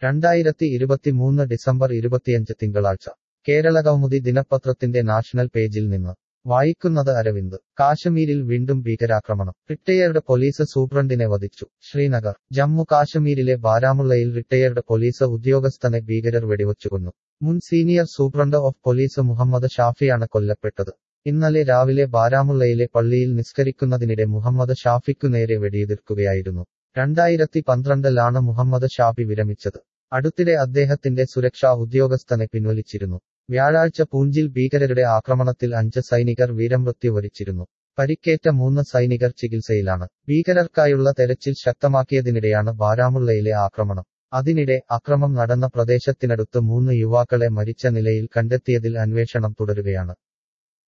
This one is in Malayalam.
രണ്ടായിരത്തി ഇരുപത്തിമൂന്ന് ഡിസംബർ ഇരുപത്തിയഞ്ച് തിങ്കളാഴ്ച കേരള കൗമുദി ദിനപത്രത്തിന്റെ നാഷണൽ പേജിൽ നിന്ന് വായിക്കുന്നത് അരവിന്ദ് കാശ്മീരിൽ വീണ്ടും ഭീകരാക്രമണം റിട്ടയേർഡ് പോലീസ് സൂപ്രണ്ടിനെ വധിച്ചു ശ്രീനഗർ ജമ്മു കാശ്മീരിലെ ബാരാമുള്ളയിൽ റിട്ടയേർഡ് പോലീസ് ഉദ്യോഗസ്ഥനെ ഭീകരർ വെടിവച്ചുകൊന്നു മുൻ senior superintendent of police Muhammad ഷാഫിയാണ് കൊല്ലപ്പെട്ടത് ഇന്നലെ രാവിലെ ബാരാമുള്ളയിലെ പള്ളിയിൽ നിസ്കരിക്കുന്നതിനിടെ മുഹമ്മദ് ഷാഫിക്കു നേരെ വെടിയുതിർക്കുകയായിരുന്നു രണ്ടായിരത്തി പന്ത്രണ്ടിലാണ് മുഹമ്മദ് ഷാഫി വിരമിച്ചത് അടുത്തിടെ അദ്ദേഹത്തിന്റെ സുരക്ഷാ ഉദ്യോഗസ്ഥനെ പിൻവലിച്ചിരുന്നു വ്യാഴാഴ്ച പൂഞ്ചിൽ ഭീകരരുടെ ആക്രമണത്തിൽ അഞ്ച് സൈനികർ വീരമൃത്യു വരിച്ചിരുന്നു പരിക്കേറ്റ മൂന്ന് സൈനികർ ചികിത്സയിലാണ് ഭീകരർക്കായുള്ള തെരച്ചിൽ ശക്തമാക്കിയതിനിടെയാണ് ബാരാമുള്ളയിലെ ആക്രമണം അതിനിടെ അക്രമം നടന്ന പ്രദേശത്തിനടുത്ത് മൂന്ന് യുവാക്കളെ മരിച്ച നിലയിൽ കണ്ടെത്തിയതിൽ അന്വേഷണം തുടരുകയാണ്